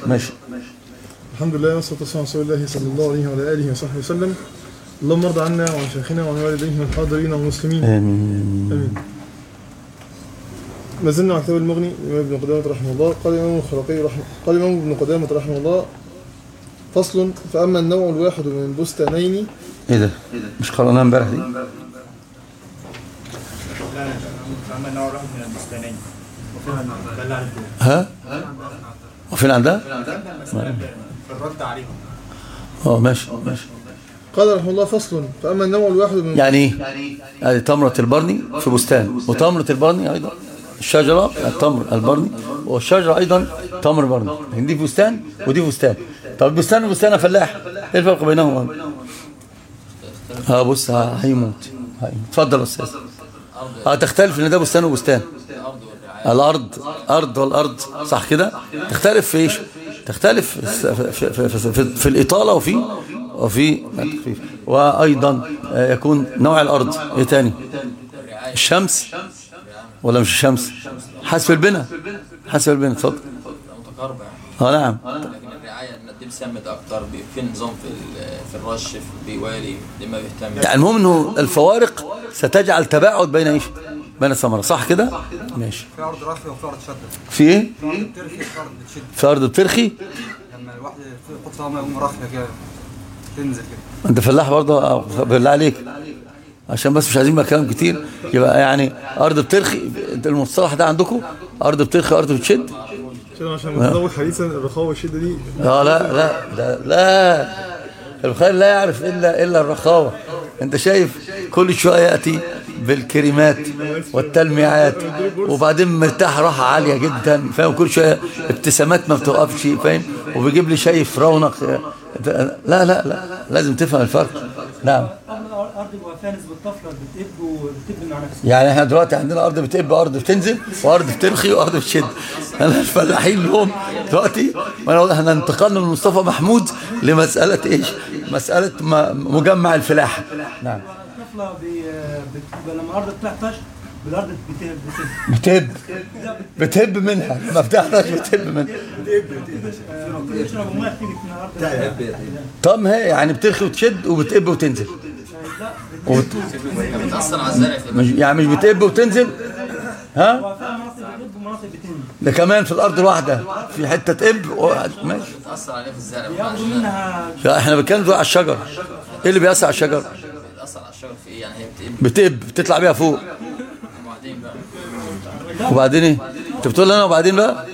ماشي الحمد لله والصلاة والسلام على رسول الله صلى الله عليه وعلى آله وصحبه وسلم اللهم ارض عنا وعن شيخنا وعن والديه والحاضرين والمسلمين آمين آمين ما زلنا مع كتاب المغني للإمام ابن قدامة رحمه الله قال الإمام الخرقي رحمه قال الإمام ابن قدامة رحمه الله فصل فأما النوع الواحد من البستانين ايه ده مش قرأناها امبارح دي لا لا فأما النوع الواحد من البستانين وفيها بلع الدول ها وفين عندها في الرد عليهم اه ماشي ماشي قال رحمه الله فصل فأما النوع الواحد من يعني ايه يعني تمرة البرني في بستان وتمرة البرني ايضا الشجرة التمر البرني والشجرة ايضا تمر برني لكن دي فستان ودي فستان طب البستان وبستان فلاح ايه الفرق بينهما اه بص ه- هيموت هيموت. اتفضل يا استاذ اه تختلف ان ده بستان وبستان الارض ارض والارض صح كده تختلف في ايش تختلف في, في, في, في, في, في الاطاله وفي وفي التخفيف وايضا آه، يكون نوع الارض ايه تاني الشمس ولا مش الشمس حسب البناء حسب البناء اتفضل متقاربة اه نعم لكن الرعاية ان الديب سمت اكتر بي- في نظام في ال- في الرش في بيوالي لما بيهتم يعني المهم انه الفوارق ستجعل تباعد بين ايش بين الثمره صح كده ماشي في ارض رافيه وفي ارض شده في ايه في ارض بترخي في ارض بتشد في ارض بترخي لما الواحد يحط فيها ميه يقوم رافيه كده تنزل كده انت فلاح برضه آه، بالله عليك عشان بس مش عايزين بقى كلام كتير يبقى يعني ارض بترخي المصطلح ده عندكم ارض بترخي ارض بتشد عشان عشان متزوج حديثا الرخاوة والشدة دي لا لا لا لا, لا. الخير لا يعرف الا الا الرخاوه انت شايف كل شويه ياتي بالكريمات والتلميعات وبعدين مرتاح راحه عاليه جدا فاهم كل شويه ابتسامات ما بتوقفش فاهم وبيجيب لي شايف رونق لا لا لا لازم تفهم الفرق نعم ارض الوفاه نسبه طفله بتقب وبتقب مع نفسها يعني احنا دلوقتي عندنا ارض بتقب ارض بتنزل وارض بترخي وارض بتشد انا الفلاحين لهم دلوقتي ما أنا- احنا انتقلنا من مصطفى محمود لمساله ايش مساله م- مجمع الفلاحه نعم الطفله بي- بت- لما الارض بتعطش بالارض بت- بت- بتهب بتهب منها ما فتحناش بتهب منها بتشرب ميه بتيجي من الارض طب ما هي يعني بترخي وتشد وبتقب وتنزل وبت... بتأثر على الزرع في مش يعني مش بتقب وتنزل ها وفيها مناطق بتقب ومناطق بتنزل ده كمان في الارض الواحده في حته تقب و- ماشي بتأثر عليه في الزرع ياخدوا منها لا احنا بنتكلم دلوقتي على الشجر ايه اللي بيأثر على الشجر بتأثر على الشجر في ايه يعني هي بتقب بتقب بتطلع بيها فوق وبعدين بقى وبعدين ايه انت بتقول لي انا وبعدين بقى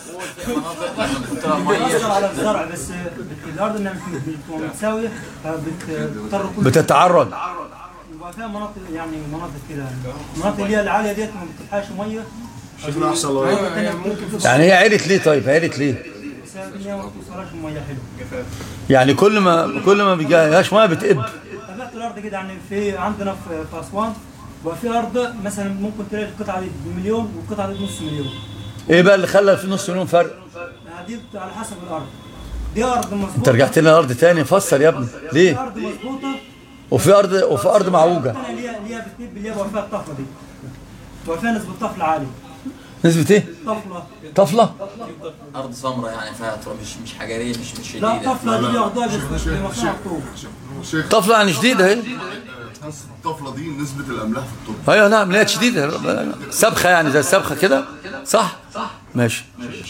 بتأثر على الزرع بس بت- الارض انها مش بتبقى متساويه فبتضطر كل بتتعرض يبقى فيها مناطق يعني مناطق كده المناطق اللي هي العاليه ديت ما بتلحقش ميه شفنا أحسن الله يعني هي عيلت ليه طيب عيلت ليه بسبب ان هي ما بتوصلهاش ميه حلوه يعني كل ما كل ما بيجيهاش ميه بتقب تابعت الارض كده يعني في عندنا في في اسوان بقى في ارض مثلا ممكن تلاقي القطعه دي بمليون والقطعه دي بنص مليون ايه بقى اللي خلى في نص مليون فرق دي بت- على حسب الارض دي ارض مظبوطه انت رجعت لنا الارض تاني فسر يا ابني في ليه ارض مظبوطه وفي ارض وفي ارض معوجه الثانيه اللي هي اللي هي بتجيب اللي هي بقى فيها الطفله دي بقى فيها نسبه طفل عالي نسبه ايه طفله طفله ارض سمراء يعني فيها تراب مش مش حجريه مش مش لا شديده طفله دي بياخدوها بس- بمصنع الطوب شيخ طفله يعني شديده اهي الطفله دي نسبه الاملاح في التربه ايوه نعم لقيت شديده سبخه يعني زي السبخه كده صح ماشي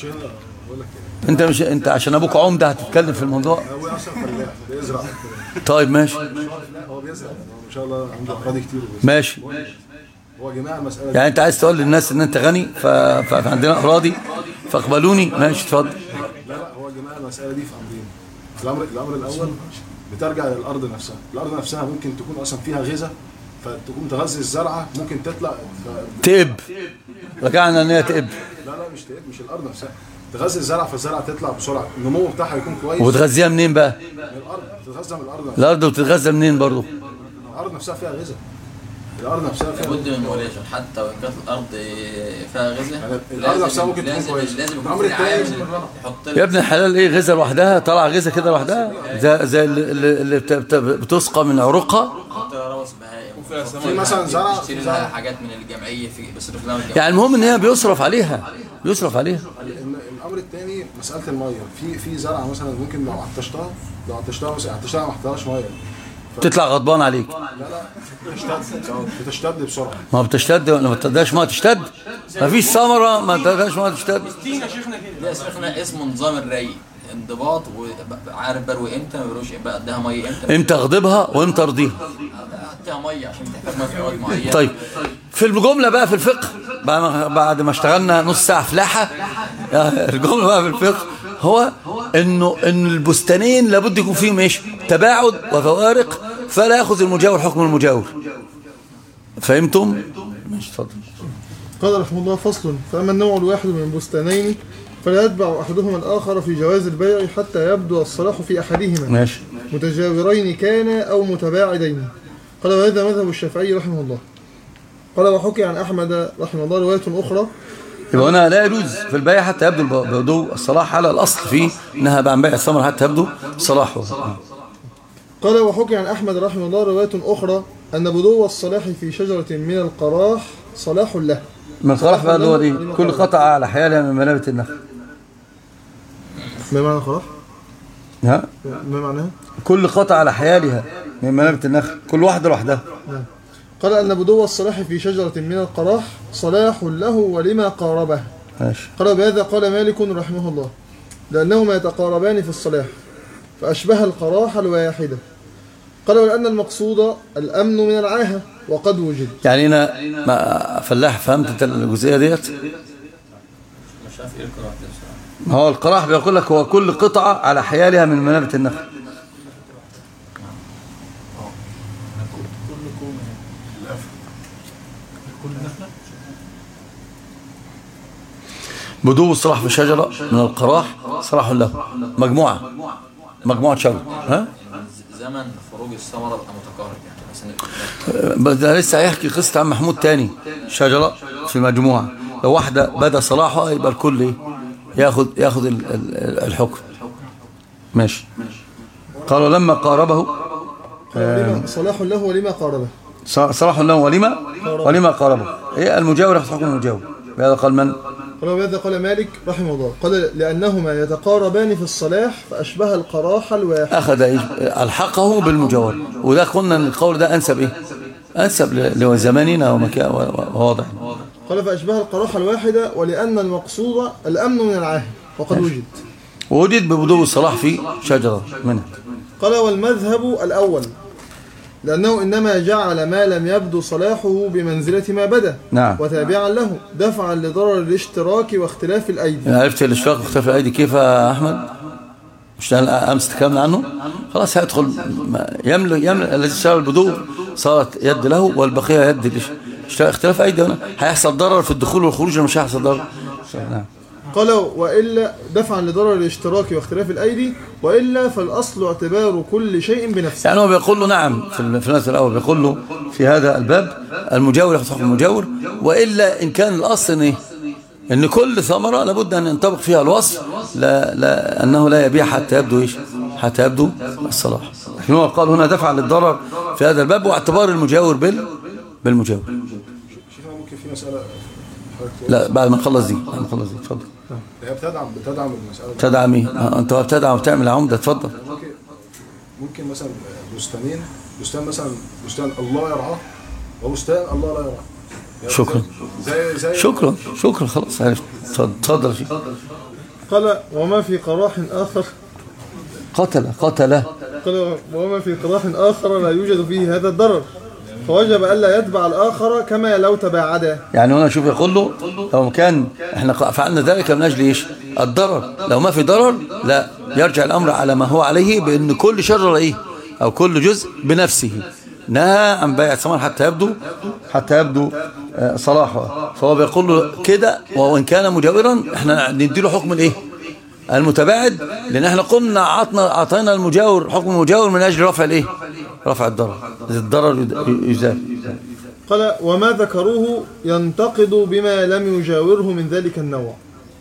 انت مش انت عشان ابوك عمده هتتكلم في الموضوع هو أصلا فلاح بيزرع طيب ماشي لا هو بيزرع هو ما شاء الله عنده أراضي كتير وبيزرع. ماشي هو يا جماعة المسألة دي يعني انت عايز تقول للناس ان انت غني ف... ف- فعندنا اراضي فاقبلوني ماشي اتفضل لا لا هو يا جماعة المسألة دي في أمرين الأمر الأمر الأول بترجع للأرض نفسها الأرض نفسها ممكن تكون أصلا فيها غذاء فتقوم تغذي الزرعة ممكن تطلع ف... تقب رجعنا ان هي تقب لا لا مش تقل مش الأرض نفسها تغذي الزرعة فالزرعة تطلع بسرعة النمو بتاعها يكون كويس وبتغذيها منين بقى من الأرض تتغذى من الأرض نفسها الارض بتتغذى منين برضو الأرض نفسها فيها غذاء الأرض نفسها فيها لابد من موليشن حتى وان كانت الارض فيها غذاء يعني الأرض نفسها ممكن تكون لازم كويسة. لازم يكون الأمر في عامل التاني- يحط يا ابن الحلال ايه غذاء لوحدها طالعه غذاء كده لوحدها زي زي اللي, اللي اللي بت- بت- بتسقى من عروقها يحط روث بهائم في مثلا زرع تشتري لها حاجات من الجمعيه في بيصرف لها الجمعيه يعني المهم ان هي بيصرف عليها بيصرف عليها الأمر الامر الثاني مساله الميه في في زرعه مثلا ممكن لو عطشتها لو عطشتها مثلا عطشتها ما حطيتهاش ميه تطلع غضبان عليك لا لا بتشتد بتشتد بسرعه ما بتشتد ولا ما بتداش ما تشتد ما فيش ثمره ما تداش ما تشتد ده يا شيخنا اسمه نظام الري انضباط وعارف بروي امتى ما بروش بقى اديها ميه امتى امتى اغضبها وامتى ارضيها اديها ميه عشان تحتاج ميه في اوقات معينه طيب في الجمله بقى في الفقه بعد ما- بعد ما اشتغلنا نص ساعه فلاحه الجمله بقى في الفقه هو انه ان البستانين لابد يكون فيهم ايش تباعد وفوارق فلا ياخذ المجاور حكم المجاور فهمتم ماشي اتفضل قال رحمه الله فصل فأما النوع الواحد من البستانين فلا يتبع أحدهما الآخر في جواز البيع حتى يبدو الصلاح في أحدهما ماشي متجاورين كان أو متباعدين قال وهذا مذهب الشافعي رحمه الله قال وحكي عن أحمد رحمه الله رواية أخرى يبقى هنا لا يجوز في البيع حتى يبدو الب- بدو الصلاح على الاصل فيه انها عن بيع الثمر حتى يبدو صلاحه قال وحكي عن أحمد رحمه الله رواية أخرى أن بدو الصلاح في شجرة من القراح صلاح له من صلاح بقى اللي هو ايه كل قطعه على حيالها من منابت النخل ما معنى قراح؟ ها ما معناها؟ كل قطعه على حيالها من منابت النخل كل واحده لوحدها قال أن بدو الصلاح في شجرة من القراح صلاح له ولما قاربه ماشي قال بهذا قال مالك رحمه الله لأنهما يتقاربان في الصلاح فأشبه القراح الواحدة قال ولأن المقصود الأمن من العاهة وقد وجد يعني انا ما فلاح فهمت انت الجزئيه ديت مش عارف ايه القراءه دي بصراحه ما هو القراح بيقول لك هو كل قطعه على حيالها من منابت النخل بدو الصلاح في شجرة من القراح صلاح له مجموعة مجموعة شجر ها زمن خروج الثمره بقى متقارب يعني مثلا بس ده لسه هيحكي قصة عم محمود تاني شجرة في مجموعة لو واحدة بدا صلاحها يبقى الكل ايه ياخد ياخد ال- ال- الحكم ماشي قالوا لما قاربه قال ولما صلاح له ولما قاربه ص- صلاح له ولما ولما قاربه ايه المجاور ياخد حكم المجاور بهذا قال من قال وبهذا قال مالك رحمه الله قال لأنهما يتقاربان في الصلاح فأشبه القراح الواحد اخذ إيه؟ الحقه بالمجاور وده قلنا ان القول ده انسب ايه انسب ل- لزماننا ومكان وواضح قال فأشبه القراح الواحدة ولأن المقصود الأمن من العاهة وقد وجد ووجد ببدو الصلاح في شجرة منها قال والمذهب الأول لأنه إنما جعل ما لم يبدو صلاحه بمنزلة ما بدا نعم وتابعا له دفعا لضرر الاشتراك واختلاف الأيدي عرفت الاشتراك واختلاف الايدي كيف يا احمد مش ده امس تكلمنا عنه خلاص هيدخل ما- يملك يملك الذي اشترى البدو صارت يد له والبقيه يد ليش اشتراك اختلاف ايدي هنا هيحصل ضرر في الدخول والخروج ولا مش هيحصل ضرر نعم قال وإلا دفعا لضرر الاشتراك واختلاف الأيدي وإلا فالأصل اعتبار كل شيء بنفسه يعني هو بيقول له نعم في ال- في الناس الاول بيقول له في هذا الباب المجاور ياخذ حكم المجاور والا ان كان الاصل ان ايه ان كل ثمره لابد ان ينطبق فيها الوصف لا لا انه لا يبيع حتى يبدو ايش حتى يبدو الصلاح لكن هو قال هنا دفع للضرر في هذا الباب واعتبار المجاور بال بالمجاور شيخنا ممكن في مساله حضرتك تقول- لا بعد ما نخلص دي بعد ما نخلص دي اتفضل هي بتدعم بتدعم المساله دي. تدعم ايه آه، انت بتدعم وبتعمل عمده اتفضل ممكن ممكن مثلا بستانين بستان مثلا بستان الله يرعاه وبستان الله لا يرعاه يعني شكرا. زي زي شكرا شكرا خلاص عرفت اتفضل اتفضل يا شيخ قال وما في قراح آخر قتل قتل قال وما في قراح آخر لا يوجد فيه هذا الضرر فوجب ألا يتبع الآخر كما لو تباعدا يعني هنا شوف يقول له لو كان احنا فعلنا ذلك من اجل ايش الضرر لو ما في ضرر لا يرجع الامر على ما هو عليه بان كل شجره ايه او كل جزء بنفسه نهى عن بيع الثمر حتى يبدو حتى يبدو آه، صلاحه فهو بيقول له كده وان كان مجاورا احنا نديله حكم الايه المتباعد لان احنا قلنا عطنا اعطينا المجاور حكم المجاور من اجل رفع الايه رفع الضرر الضرر يد- يزال قال وما ذكروه ينتقد بما لم يجاوره من ذلك النوع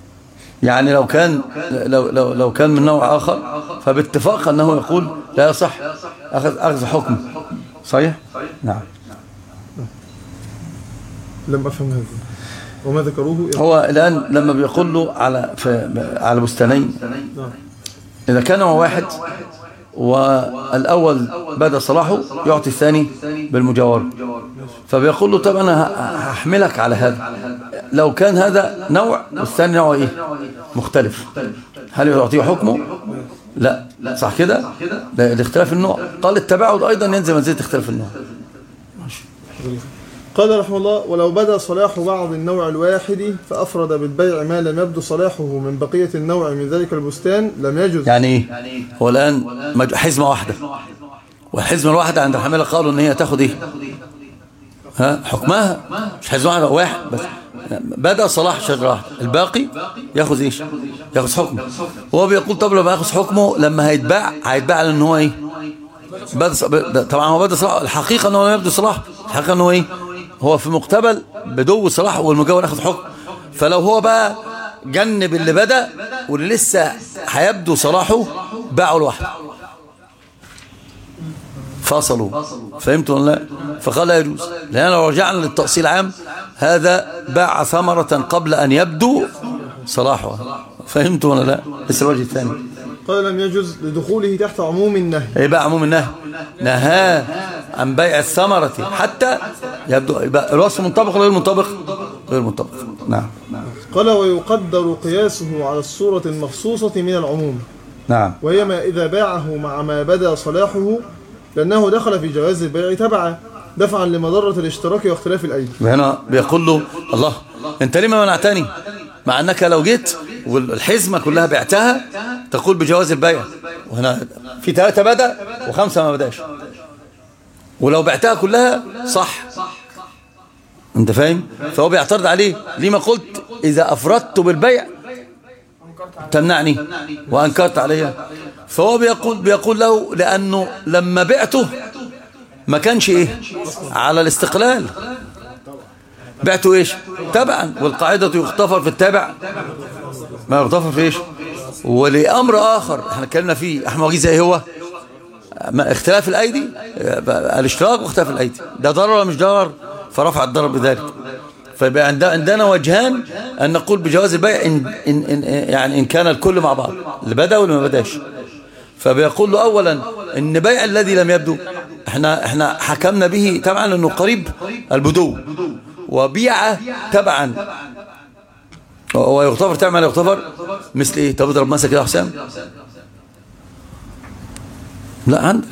يعني لو كان لو لو لو كان من نوع آخر فباتفاق أنه يقول لا يصح أخذ أخذ حكم صحيح؟ نعم لم أفهم هذا وما ذكروه هو الآن لما بيقول له على في على بستانين إذا كان هو واحد والأول بدا صلاحه يعطي الثاني بالمجاورة فبيقول له طب أنا ه- هحملك على هذا لو كان هذا نوع والثاني نوع إيه مختلف هل يعطيه حكمه لا صح كده ده الاختلاف النوع قال التباعد أيضا ينزل منزلة اختلاف النوع قال رحمه الله ولو بدا صلاح بعض النوع الواحد فأفرد بالبيع ما لم يبدو صلاحه من بقية النوع من ذلك البستان لم يجوز يعني ايه هو الآن مج- حزمة واحدة والحزمة الواحدة عند الحمالة قالوا ان هي تاخد ايه ها حكمها مش حزمة واحدة واحد بس بدأ صلاح شجرة واحدة الباقي ياخذ ايش ياخذ حكمه هو بيقول طب لما ياخذ حكمه لما هيتباع هيتباع لان هو ايه بدأ ص- ب- طبعا هو بدأ صلاح الحقيقة ان هو لا يبدو صلاح الحقيقة ان هو ايه هو في مقتبل بدو صلاح والمجاور ياخذ حكم فلو هو بقى جنب اللي بدأ واللي لسه هيبدو صلاحه باعوا لوحده فصلوا فهمتوا ولا لا فقال لا يجوز لأن لو رجعنا للتأصيل العام هذا باع ثمرة قبل أن يبدو صلاحها فهمتوا ولا لا لسه الوجه الثاني قال لم يجوز لدخوله تحت عموم النهي ايه بقى عموم النهي نهاه عن بيع الثمرة حتى يبدو يبقى الوصف منطبق ولا غير منطبق غير منطبق نعم قال ويقدر قياسه على الصورة المخصوصة من العموم نعم وهي ما إذا باعه مع ما بدا صلاحه لأنه دخل في جواز البيع تبعا دفعا لمضرة الاشتراك واختلاف الأيدي هنا بيقول له الله انت ليه ما منعتني مع انك لو جيت والحزمة كلها بعتها تقول بجواز البيع وهنا في ثلاثة بدأ وخمسة ما بدأش ولو بعتها كلها صح انت فاهم فهو بيعترض عليه ليه ما قلت اذا افردت بالبيع تمنعني وانكرت عليها فهو بيقول بيقول له لانه لما بعته ما كانش ايه على الاستقلال بعته ايش تبعا والقاعدة يغتفر في التابع ما يغتفر في ايش ولأمر آخر احنا اتكلمنا فيه احنا واجي زي هو ما اختلاف الايدي آه، الاشتراك واختلاف الايدي ده ضرر ولا مش ضرر فرفع الضرر بذلك فيبقى عند- عندنا وجهان ان نقول بجواز البيع إن, إن, إن يعني ان كان الكل مع بعض اللي بدا واللي ما بداش فبيقول له اولا ان بيع الذي لم يبدو احنا احنا حكمنا به طبعا انه قريب البدو وبيع تبعا ويغتفر تعمل يغتفر مثل ايه طب اضرب مثلا كده يا حسام لا عندك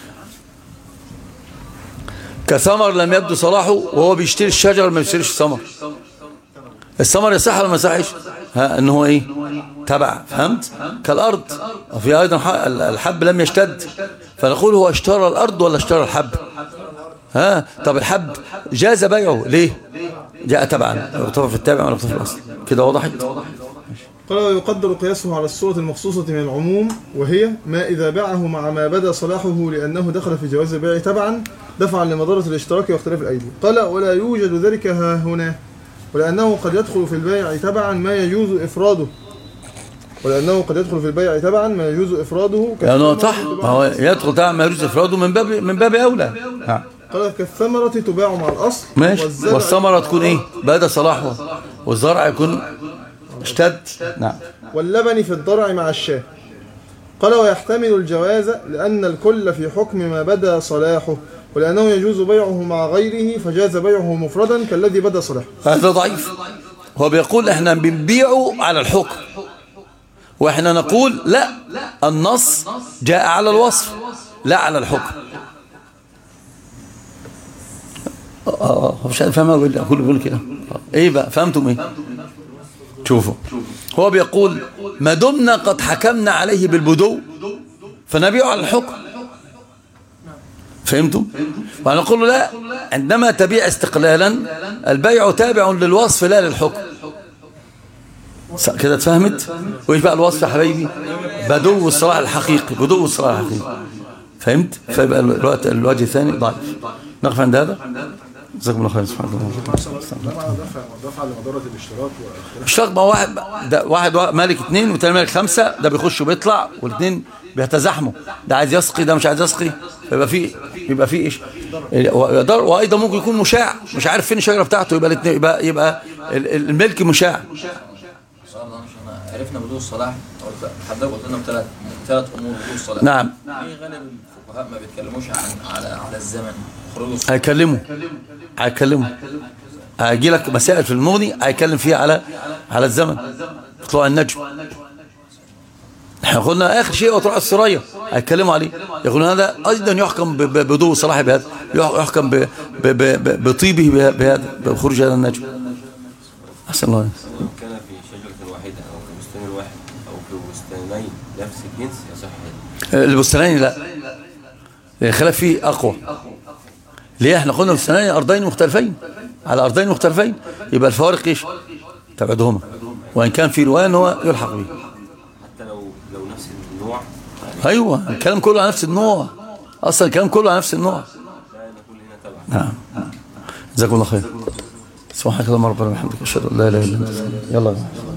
كثمر لم يبدو صلاحه وهو بيشتري الشجر ما بيشتريش الثمر الثمر يصح ولا ما يصحش ها ان هو ايه تبع فهمت كالارض وفي ايضا ح- الحب لم يشتد فنقول هو اشترى الارض ولا اشترى الحب ها طب الحب جاز بيعه ليه جاء تبعا يغتفر في التابع ولا يغتفر في الاصل كده وضحت قال ويقدر قياسه على الصورة المخصوصة من العموم وهي ما إذا باعه مع ما بدا صلاحه لأنه دخل في جواز البيع تبعا دفعا لمضرة الاشتراك واختلاف الأيدي قال ولا يوجد ذلك ها هنا ولأنه قد يدخل في البيع تبعا ما يجوز إفراده ولأنه قد يدخل في البيع تبعا ما يجوز إفراده يعني صح ما هو يدخل طبعا ما يجوز افراده من باب من باب اولى نعم. قال كالثمرة تباع مع الأصل ماشي والزرع والثمره تكون ايه بدا صلاحها والزرع يكون اشتد نعم واللبن في الضرع مع الشاه قال ويحتمل الجواز لأن الكل في حكم ما بدا صلاحه ولأنه يجوز بيعه مع غيره فجاز بيعه مفردا كالذي بدا صلاحه هذا ضعيف هو بيقول احنا بنبيعه على الحكم واحنا نقول لا النص جاء على الوصف لا على الحكم اه اه مش عارف فاهم اقول اقول بقول كده آه. ايه بقى فهمتم ايه شوفوا هو بيقول ما دمنا قد حكمنا عليه بالبدو فنبيعه على الحكم فهمتم ونقول له لا عندما تبيع استقلالا البيع تابع للوصف لا للحكم س- كده اتفهمت وايش بقى الوصف يا حبايبي بدو الصلاح الحقيقي بدو الصلاح الحقيقي فهمت فيبقى الوقت الوجه الثاني ضعيف نقف عند هذا جزاكم الله خير سبحان الله مثلا ده معنى دفع دفع لمضره الاشتراك واختلاف اشتراك ما واحد ده واحد مالك اثنين والتاني مالك خمسة ده بيخش وبيطلع والاثنين بيتزاحموا ده عايز يسقي ده مش عايز يسقي فيبقى في يبقى في ايش ويقدر- وايضا ممكن يكون مشاع مش عارف فين الشجره بتاعته يبقى الاثنين يبقى يبقى ال- ال- الملك مشاع السؤال ده مش احنا عرفنا بدون الصلاح قلت حضرتك قلت لنا بثلاث ثلاث امور بدون الصلاح نعم ليه غالب الفقهاء ما بيتكلموش عن على على الزمن خروج الصلاح هيكلمه هيكلمه هيجي لك مسائل في المغني هيكلم فيها على على الزمن طلوع النجم احنا قلنا اخر شيء هو طلوع السريه هيتكلموا عليه يقولون هذا ايضا يحكم ب- ب- بدو صلاح بهذا يح- يحكم ب- ب- ب- ب- بطيبه به- بهذا بخروج هذا النجم احسن الله عليك. لو كان في شجرة واحدة أو في بستان واحد أو في بستانين نفس الجنس يصح البستانين لا الخلاف فيه اقوى ليه احنا قلنا البستانين ارضين مختلفين على ارضين مختلفين يبقى الفوارق ايش تبعدهما وان كان في روايه ان هو يلحق به حتى لو لو نفس النوع ايوه الكلام كله على نفس النوع اصلا الكلام كله على نفس النوع لا نقول هنا تبع نعم جزاكم الله خير سبحانك اللهم ربنا وبحمدك اشهد ان لا اله الا انت يلا يا جماعة.